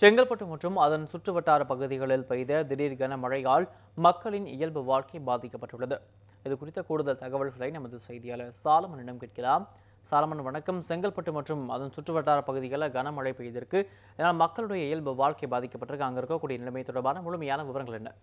செங்கல்பட்டு மற்றும் அதன் சுற்றுவட்டார பகுதிகளில் பெய்த திடீர் கனமழையால் மக்களின் இயல்பு வாழ்க்கை பாதிக்கப்பட்டுள்ளது இது குறித்த கூடுதல் தகவல்களை நமது செய்தியாளர் சாலமனிடம் கேட்கலாம் சாலமன் வணக்கம் செங்கல்பட்டு மற்றும் அதன் சுற்றுவட்டார பகுதிகளில் கனமழை பெய்திருக்கு இதனால் மக்களுடைய இயல்பு வாழ்க்கை பாதிக்கப்பட்டிருக்கு அங்கே இருக்கக்கூடிய நிலைமை தொடர்பான முழுமையான விவரங்கள் என்ன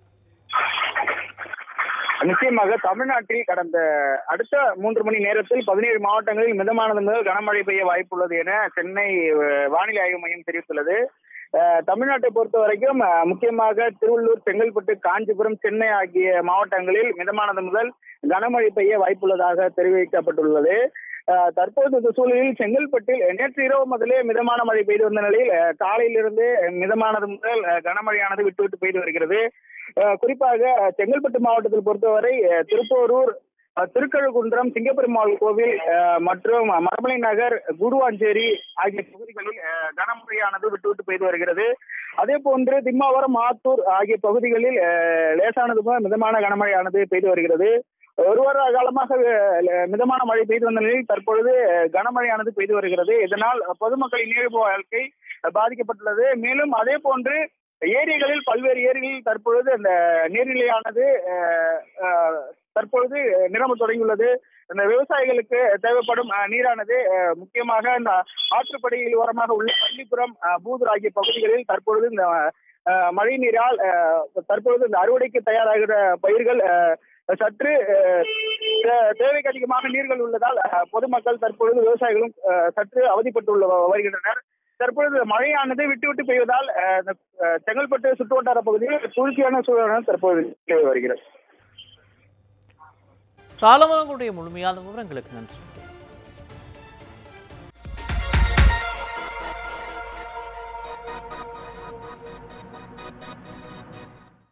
நிச்சயமாக தமிழ்நாட்டில் கடந்த அடுத்த மூன்று மணி நேரத்தில் பதினேழு மாவட்டங்களில் மிதமானது முதல் கனமழை பெய்ய வாய்ப்புள்ளது என சென்னை அஹ், வானிலை ஆய்வு மையம் தெரிவித்துள்ளது அஹ், தமிழ்நாட்டை பொறுத்த வரைக்கும் அஹ், முக்கியமாக திருவள்ளூர் செங்கல்பட்டு காஞ்சிபுரம் சென்னை ஆகிய மாவட்டங்களில் மிதமானது முதல் கனமழை பெய்ய வாய்ப்புள்ளதாக தெரிவிக்கப்பட்டுள்ளது அஹ், தற்போது இந்த சூழலில் செங்கல்பட்டில் நேற்று இரவு முதலே மிதமான மழை பெய்து வந்த நிலையில் அஹ், காலையிலிருந்து மிதமானது முதல் அஹ், கனமழையானது விட்டு விட்டு பெய்து வருகிறது அஹ், குறிப்பாக அஹ், செங்கல்பட்டு மாவட்டத்தில் பொறுத்தவரை அஹ், திருப்போரூர் அஹ், திருக்கழுகுன்றம் சிங்கப்பெருமாள் கோவில் அஹ், மற்றும் மரமலை நகர் குருவாஞ்சேரி ஆகிய பகுதிகளில் அஹ், கனமழையானது விட்டு விட்டு பெய்து வருகிறது அதே போன்று திம்மாவரம் ஆத்தூர் ஆகிய பகுதிகளில் அஹ், லேசானது முதல் மிதமான கனமழையானது பெய்து வருகிறது ஒரு வார காலமாக அஹ், மிதமான மழை பெய்து வந்த நிலையில் தற்பொழுது அஹ், கனமழையானது பெய்து வருகிறது இதனால் பொதுமக்களின் இயல்பு வாழ்க்கை அஹ், பாதிக்கப்பட்டுள்ளது மேலும் அதே போன்று ஏரிகளில் பல்வேறு ஏரிகளில் தற்பொழுது அந்த நீர்நிலையானது அஹ், அஹ், தற்பொழுது நிரம்ப தொடங்கியுள்ளது இந்த விவசாயிகளுக்கு தேவைப்படும் அஹ், நீரானது அஹ், முக்கியமாக இந்த ஆற்றுப்படுகையில் ஓரமாக உள்ள பள்ளிப்புறம் அஹ், பூதூர் ஆகிய பகுதிகளில் தற்பொழுது இந்த அஹ், மழை நீரால் அஹ், தற்பொழுது இந்த அறுவடைக்கு தயாராகிற பயிர்கள் அஹ், சற்று அஹ், தே- தேவைக்கு அதிகமாக நீர்கள் உள்ளதால் அஹ், பொதுமக்கள் தற்பொழுது விவசாயிகளும் அஹ், சற்று அவதிப்பட்டு வருகின்றனர் தற்பொழுது மழையானது விட்டு விட்டு பெய்வதால் அஹ், இந்த, அஹ், செங்கல்பட்டு சுற்றுவட்டார பகுதியில் குளிர்ச்சியான சூழலான தற்போது நிலவி வருகிறது சாலமனுடைய முழுமையான விவரங்களுக்கு நன்றி